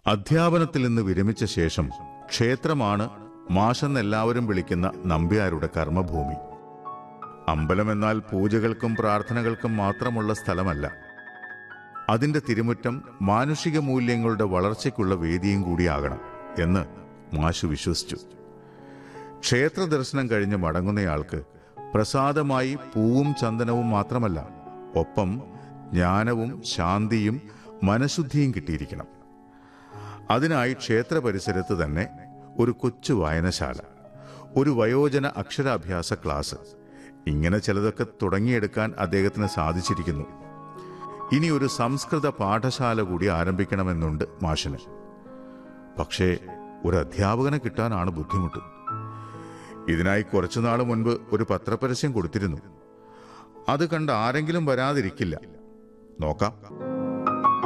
അധ്യാപനത്തിൽ നിന്ന് വിരമിച്ച ശേഷം ക്ഷേത്രമാണ് മാഷെന്നെല്ലാവരും വിളിക്കുന്ന നമ്പ്യാരുടെ കർമ്മഭൂമി അമ്പലമെന്നാൽ പൂജകൾക്കും പ്രാർത്ഥനകൾക്കും മാത്രമുള്ള സ്ഥലമല്ല അതിന്റെ തിരുമുറ്റം മാനുഷിക മൂല്യങ്ങളുടെ വളർച്ചയ്ക്കുള്ള വേദിയും കൂടിയാകണം എന്ന് മാഷു വിശ്വസിച്ചു ക്ഷേത്ര ദർശനം കഴിഞ്ഞ് മടങ്ങുന്നയാൾക്ക് പ്രസാദമായി പൂവും ചന്ദനവും മാത്രമല്ല ഒപ്പം ജ്ഞാനവും ശാന്തിയും മനഃശുദ്ധിയും കിട്ടിയിരിക്കണം അതിനായി ക്ഷേത്ര പരിസരത്ത് തന്നെ ഒരു കൊച്ചു വായനശാല ഒരു വയോജന അക്ഷരാഭ്യാസ ക്ലാസ് ഇങ്ങനെ ചിലതൊക്കെ തുടങ്ങിയെടുക്കാൻ അദ്ദേഹത്തിന് സാധിച്ചിരിക്കുന്നു ഇനി ഒരു സംസ്കൃത പാഠശാല കൂടി ആരംഭിക്കണമെന്നുണ്ട് മാഷിന് പക്ഷേ ഒരു അധ്യാപകനെ കിട്ടാനാണ് ബുദ്ധിമുട്ട് ഇതിനായി കുറച്ചുനാൾ മുൻപ് ഒരു പത്രപരസ്യം കൊടുത്തിരുന്നു അത് കണ്ട് ആരെങ്കിലും വരാതിരിക്കില്ല നോക്കാം